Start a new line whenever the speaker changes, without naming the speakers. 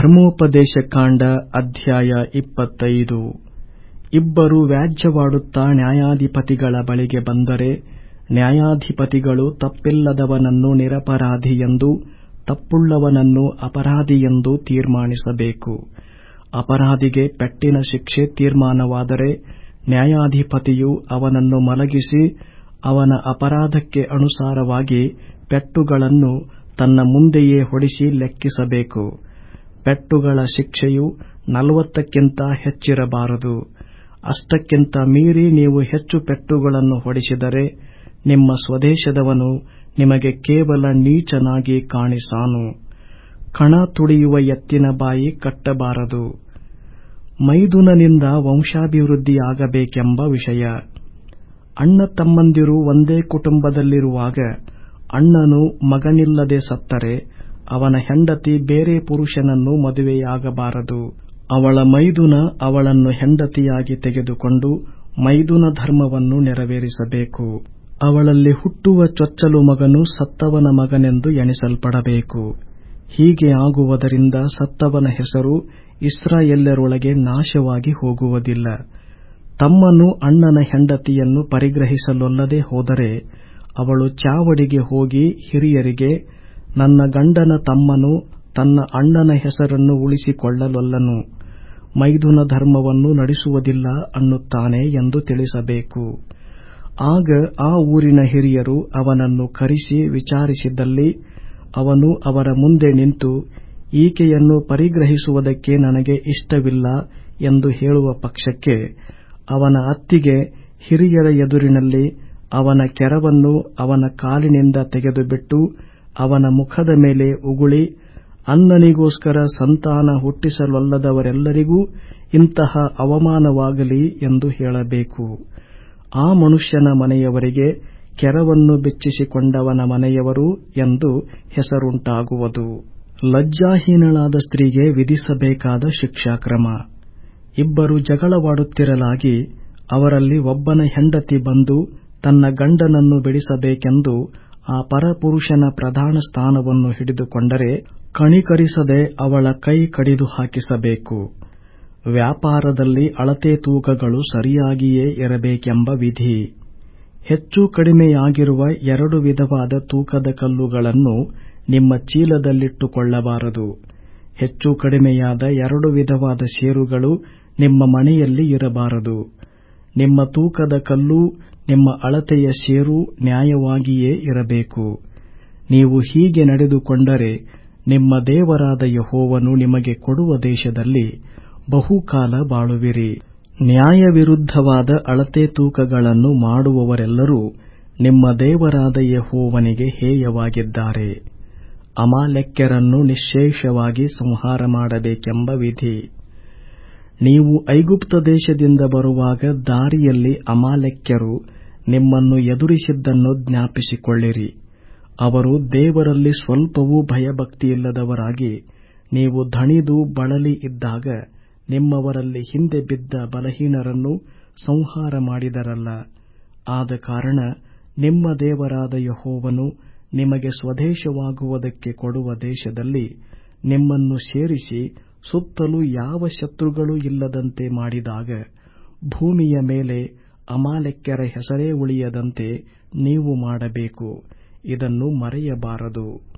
ಧರ್ಮೋಪದೇಶಕಾಂಡ ಅಧ್ಯಾಯ ಇಪ್ಪತ್ತೈದು ಇಬ್ಬರು ವ್ಯಾಜ್ಯವಾಡುತ್ತಾ ನ್ಯಾಯಾಧಿಪತಿಗಳ ಬಳಿಗೆ ಬಂದರೆ ನ್ಯಾಯಾಧಿಪತಿಗಳು ತಪ್ಪಿಲ್ಲದವನನ್ನು ನಿರಪರಾಧಿಯೆಂದೂ ತಪ್ಪುಳ್ಳವನನ್ನು ಅಪರಾಧಿಯೆಂದೂ ತೀರ್ಮಾನಿಸಬೇಕು ಅಪರಾಧಿಗೆ ಪೆಟ್ಟಿನ ಶಿಕ್ಷೆ ತೀರ್ಮಾನವಾದರೆ ನ್ಯಾಯಾಧಿಪತಿಯು ಅವನನ್ನು ಮಲಗಿಸಿ ಅವನ ಅಪರಾಧಕ್ಕೆ ಅನುಸಾರವಾಗಿ ಪೆಟ್ಟುಗಳನ್ನು ತನ್ನ ಮುಂದೆಯೇ ಹೊಡಿಸಿ ಲೆಕ್ಕಿಸಬೇಕು ಪೆಟ್ಟುಗಳ ಶಿಕ್ಷೆಯು ನಲವತ್ತಕ್ಕಿಂತ ಹೆಚ್ಚಿರಬಾರದು ಅಷ್ಟಕ್ಕಿಂತ ಮೀರಿ ನೀವು ಹೆಚ್ಚು ಪೆಟ್ಟುಗಳನ್ನು ಹೊಡಿಸಿದರೆ ನಿಮ್ಮ ಸ್ವದೇಶದವನು ನಿಮಗೆ ಕೇವಲ ನೀಚನಾಗಿ ಕಾಣಿಸಾನು ಕಣ ತುಳಿಯುವ ಎತ್ತಿನ ಬಾಯಿ ಕಟ್ಟಬಾರದು ಮೈದುನನಿಂದ ವಂಶಾಭಿವೃದ್ಧಿಯಾಗಬೇಕೆಂಬ ವಿಷಯ ಅಣ್ಣ ತಮ್ಮಂದಿರು ಒಂದೇ ಕುಟುಂಬದಲ್ಲಿರುವಾಗ ಅಣ್ಣನು ಮಗನಿಲ್ಲದೆ ಸತ್ತರೆ ಅವನ ಹೆಂಡತಿ ಬೇರೆ ಪುರುಷನನ್ನು ಮದುವೆಯಾಗಬಾರದು ಅವಳ ಮೈದುನ ಅವಳನ್ನು ಹೆಂಡತಿಯಾಗಿ ತೆಗೆದುಕೊಂಡು ಮೈದುನ ಧರ್ಮವನ್ನು ನೆರವೇರಿಸಬೇಕು ಅವಳಲ್ಲಿ ಹುಟ್ಟುವ ಚೊಚ್ಚಲು ಮಗನು ಸತ್ತವನ ಮಗನೆಂದು ಎಣಿಸಲ್ಪಡಬೇಕು ಹೀಗೆ ಆಗುವುದರಿಂದ ಸತ್ತವನ ಹೆಸರು ಇಸ್ರಾಯೇಲ್ಯರೊಳಗೆ ನಾಶವಾಗಿ ಹೋಗುವುದಿಲ್ಲ ತಮ್ಮನು ಅಣ್ಣನ ಹೆಂಡತಿಯನ್ನು ಪರಿಗ್ರಹಿಸಲೊಲ್ಲದೆ ಹೋದರೆ ಅವಳು ಚಾವಡಿಗೆ ಹೋಗಿ ಹಿರಿಯರಿಗೆ ನನ್ನ ಗಂಡನ ತಮ್ಮನು ತನ್ನ ಅಣ್ಣನ ಹೆಸರನ್ನು ಉಳಿಸಿಕೊಳ್ಳಲೊಲ್ಲನು ಮೈದುನ ಧರ್ಮವನ್ನು ನಡೆಸುವುದಿಲ್ಲ ಅನ್ನುತ್ತಾನೆ ಎಂದು ತಿಳಿಸಬೇಕು ಆಗ ಆ ಊರಿನ ಹಿರಿಯರು ಅವನನ್ನು ಕರೆಸಿ ವಿಚಾರಿಸಿದಲ್ಲಿ ಅವನು ಅವರ ಮುಂದೆ ನಿಂತು ಈಕೆಯನ್ನು ಪರಿಗ್ರಹಿಸುವುದಕ್ಕೆ ನನಗೆ ಇಷ್ಟವಿಲ್ಲ ಎಂದು ಹೇಳುವ ಪಕ್ಷಕ್ಕೆ ಅವನ ಅತ್ತಿಗೆ ಹಿರಿಯರ ಎದುರಿನಲ್ಲಿ ಅವನ ಕೆರವನ್ನು ಅವನ ಕಾಲಿನಿಂದ ತೆಗೆದುಬಿಟ್ಟು ಅವನ ಮುಖದ ಮೇಲೆ ಉಗುಳಿ ಅಣ್ಣನಿಗೋಸ್ಕರ ಸಂತಾನ ಹುಟ್ಟಿಸಲೊಲ್ಲದವರೆಲ್ಲರಿಗೂ ಇಂತಹ ಅವಮಾನವಾಗಲಿ ಎಂದು ಹೇಳಬೇಕು ಆ ಮನುಷ್ಯನ ಮನೆಯವರಿಗೆ ಕೆರವನ್ನು ಬೆಚ್ಚಿಸಿಕೊಂಡವನ ಮನೆಯವರು ಎಂದು ಹೆಸರುಂಟಾಗುವುದು ಲಜ್ಜಾಹೀನಳಾದ ಸ್ತ್ರೀಗೆ ವಿಧಿಸಬೇಕಾದ ಶಿಕ್ಷಾಕ್ರಮ ಇಬ್ಬರು ಜಗಳವಾಡುತ್ತಿರಲಾಗಿ ಅವರಲ್ಲಿ ಒಬ್ಬನ ಹೆಂಡತಿ ಬಂದು ತನ್ನ ಗಂಡನನ್ನು ಬಿಡಿಸಬೇಕೆಂದು ಆ ಪರಪುರುಷನ ಪ್ರಧಾನ ಸ್ಥಾನವನ್ನು ಹಿಡಿದುಕೊಂಡರೆ ಕಣಿಕರಿಸದೆ ಅವಳ ಕೈ ಕಡಿದು ಹಾಕಿಸಬೇಕು ವ್ಯಾಪಾರದಲ್ಲಿ ಅಳತೆ ತೂಕಗಳು ಸರಿಯಾಗಿಯೇ ಇರಬೇಕೆಂಬ ವಿಧಿ ಹೆಚ್ಚು ಕಡಿಮೆಯಾಗಿರುವ ಎರಡು ವಿಧವಾದ ತೂಕದ ಕಲ್ಲುಗಳನ್ನು ನಿಮ್ಮ ಚೀಲದಲ್ಲಿಟ್ಟುಕೊಳ್ಳಬಾರದು ಹೆಚ್ಚು ಕಡಿಮೆಯಾದ ಎರಡು ವಿಧವಾದ ಸೇರುಗಳು ನಿಮ್ಮ ಮನೆಯಲ್ಲಿ ಇರಬಾರದು ನಿಮ್ಮ ತೂಕದ ಕಲ್ಲು ನಿಮ್ಮ ಅಳತೆಯ ಸೇರು ನ್ಯಾಯವಾಗಿಯೇ ಇರಬೇಕು ನೀವು ಹೀಗೆ ನಡೆದುಕೊಂಡರೆ ನಿಮ್ಮ ದೇವರಾದ ಯಹೋವನು ನಿಮಗೆ ಕೊಡುವ ದೇಶದಲ್ಲಿ ಬಹುಕಾಲ ಬಾಳುವಿರಿ ನ್ಯಾಯವಿರುದ್ಧವಾದ ಅಳತೆ ತೂಕಗಳನ್ನು ಮಾಡುವವರೆಲ್ಲರೂ ನಿಮ್ಮ ದೇವರಾದ ಯಹೋವನಿಗೆ ಹೇಯವಾಗಿದ್ದಾರೆ ಅಮಾಲೆಕ್ಯರನ್ನು ನಿಶ್ಶೇಷವಾಗಿ ಸಂಹಾರ ಮಾಡಬೇಕೆಂಬ ವಿಧಿ ನೀವು ಐಗುಪ್ತ ದೇಶದಿಂದ ಬರುವಾಗ ದಾರಿಯಲ್ಲಿ ಅಮಾಲೆಕ್ಯರು ನಿಮ್ಮನ್ನು ಎದುರಿಸಿದ್ದನ್ನು ಜ್ಞಾಪಿಸಿಕೊಳ್ಳಿರಿ ಅವರು ದೇವರಲ್ಲಿ ಸ್ವಲ್ಪವೂ ಭಯಭಕ್ತಿಯಿಲ್ಲದವರಾಗಿ ನೀವು ದಣಿದು ಬಳಲಿ ಇದ್ದಾಗ ನಿಮ್ಮವರಲ್ಲಿ ಹಿಂದೆ ಬಿದ್ದ ಬಲಹೀನರನ್ನು ಸಂಹಾರ ಮಾಡಿದರಲ್ಲ ಆದ ಕಾರಣ ನಿಮ್ಮ ದೇವರಾದ ಯಹೋವನು ನಿಮಗೆ ಸ್ವದೇಶವಾಗುವುದಕ್ಕೆ ಕೊಡುವ ದೇಶದಲ್ಲಿ ನಿಮ್ಮನ್ನು ಸೇರಿಸಿ ಸುತ್ತಲೂ ಯಾವ ಶತ್ರುಗಳೂ ಇಲ್ಲದಂತೆ ಮಾಡಿದಾಗ ಭೂಮಿಯ ಮೇಲೆ ಅಮಾಲೆಕ್ಯರ ಹೆಸರೇ ಉಳಿಯದಂತೆ ನೀವು ಮಾಡಬೇಕು ಇದನ್ನು ಮರೆಯಬಾರದು